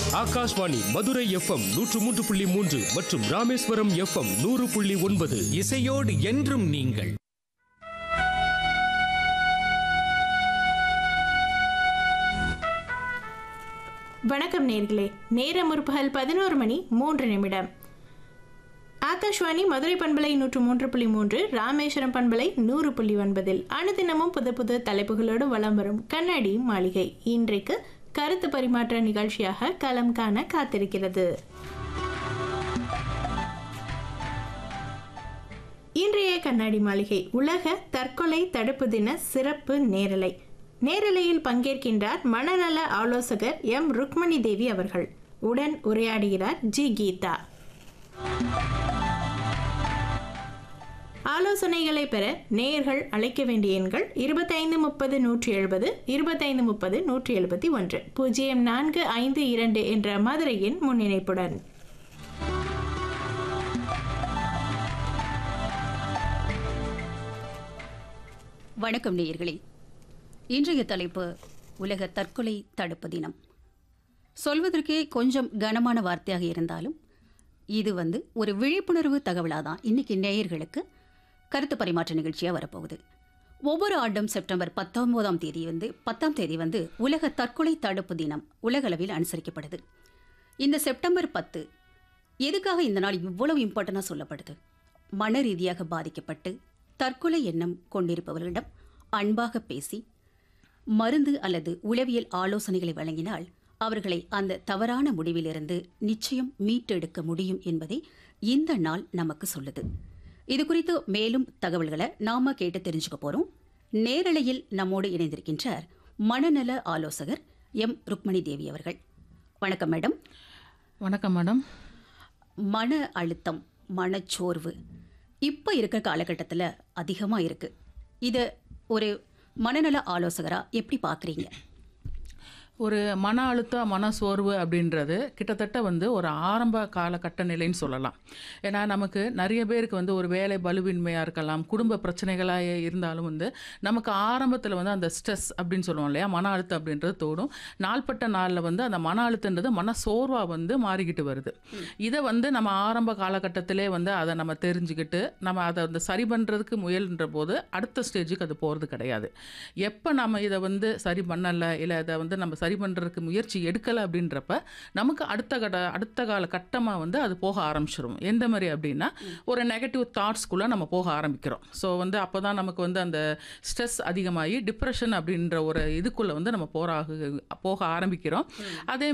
Akashvani Madurai FM நூற்று மூன்று புள்ளி மூன்று மற்றும் ராமேஸ்வரம் எஃப்எம் நூறு புள்ளி ஒன்பது இசையோடு என்றும் நீங்கள் வணக்கம் நேர்களே நேரம் முற்பகல் பதினோரு மணி மூன்று நிமிடம் ஆகாஷ்வாணி மதுரை பண்பலை நூற்று மூன்று புள்ளி மூன்று ராமேஸ்வரம் பண்பலை நூறு புள்ளி ஒன்பதில் அனுதினமும் புது புது தலைப்புகளோடு வலம் வரும் கண்ணாடி மாளிகை இன்றைக்கு கருத்து பரிமாற்ற நிகழ்ச்சியாக களம் காண காத்திருக்கிறது இன்றைய கண்ணாடி மாளிகை உலக தற்கொலை தடுப்பு தின சிறப்பு நேரலை நேரலையில் பங்கேற்கின்றார் மனநல ஆலோசகர் எம் ருக்மணி தேவி அவர்கள் உடன் உரையாடுகிறார் ஜி கீதா ஆலோசனைகளை பெற நேயர்கள் அழைக்க வேண்டிய எண்கள் இருபத்தைந்து முப்பது நூற்றி எழுபது இருபத்தைந்து முப்பது நூற்றி எழுபத்தி ஒன்று பூஜ்ஜியம் நான்கு ஐந்து இரண்டு என்ற மதுரையின் முன்னிணைப்புடன் வணக்கம் நேயர்களே இன்றைய தலைப்பு உலக தற்கொலை தடுப்பு தினம் சொல்வதற்கே கொஞ்சம் கனமான வார்த்தையாக இருந்தாலும் இது வந்து ஒரு விழிப்புணர்வு தகவலாக தான் இன்னைக்கு நேயர்களுக்கு கருத்து பரிமாற்ற நிகழ்ச்சியாக வரப்போகுது ஒவ்வொரு ஆண்டும் செப்டம்பர் பத்தொன்பதாம் தேதி வந்து பத்தாம் தேதி வந்து உலக தற்கொலை தடுப்பு தினம் உலகளவில் அனுசரிக்கப்படுது இந்த செப்டம்பர் பத்து எதுக்காக இந்த நாள் இவ்வளவு இம்பார்ட்டண்டாக சொல்லப்படுது மன ரீதியாக பாதிக்கப்பட்டு தற்கொலை எண்ணம் கொண்டிருப்பவர்களிடம் அன்பாக பேசி மருந்து அல்லது உளவியல் ஆலோசனைகளை வழங்கினால் அவர்களை அந்த தவறான முடிவிலிருந்து நிச்சயம் மீட்டெடுக்க முடியும் என்பதை இந்த நாள் நமக்கு சொல்லுது இது குறித்து மேலும் தகவல்களை நாம கேட்டு தெரிஞ்சுக்க போறோம் நேரலையில் நம்மோடு இணைந்திருக்கின்றார் மனநல ஆலோசகர் எம் ருக்மணி தேவி அவர்கள் வணக்கம் மேடம் வணக்கம் மேடம் மன அழுத்தம் மனச்சோர்வு இப்போ இருக்கிற காலகட்டத்தில் அதிகமாக இருக்குது இதை ஒரு மனநல ஆலோசகராக எப்படி பார்க்குறீங்க ஒரு மன அழுத்தம் மன சோர்வு அப்படின்றது கிட்டத்தட்ட வந்து ஒரு ஆரம்ப காலகட்ட நிலைன்னு சொல்லலாம் ஏன்னா நமக்கு நிறைய பேருக்கு வந்து ஒரு வேலை பலுவின்மையாக இருக்கலாம் குடும்ப பிரச்சனைகளாக இருந்தாலும் வந்து நமக்கு ஆரம்பத்தில் வந்து அந்த ஸ்ட்ரெஸ் அப்படின்னு சொல்லுவோம் இல்லையா மன அழுத்தம் அப்படின்றது தோடும் நாள்பட்ட நாளில் வந்து அந்த மன அழுத்தன்றது மன சோர்வாக வந்து மாறிக்கிட்டு வருது இதை வந்து நம்ம ஆரம்ப காலகட்டத்திலே வந்து அதை நம்ம தெரிஞ்சுக்கிட்டு நம்ம அதை வந்து சரி பண்ணுறதுக்கு முயல்ன்ற போது அடுத்த ஸ்டேஜுக்கு அது போகிறது கிடையாது எப்போ நம்ம இதை வந்து சரி பண்ணலை இல்லை அதை வந்து நம்ம சரி பண்ணுறதுக்கு முயற்சி எடுக்கலை அப்படின்றப்ப நமக்கு அடுத்த கட அடுத்த கால கட்டமாக வந்து அது போக ஆரம்பிச்சிரும் எந்த மாதிரி அப்படின்னா ஒரு நெகட்டிவ் தாட்ஸ்குள்ளே நம்ம போக ஆரம்பிக்கிறோம் ஸோ வந்து அப்போ தான் நமக்கு வந்து அந்த ஸ்ட்ரெஸ் அதிகமாகி டிப்ரெஷன் அப்படின்ற ஒரு இதுக்குள்ளே வந்து நம்ம போராக போக ஆரம்பிக்கிறோம் அதே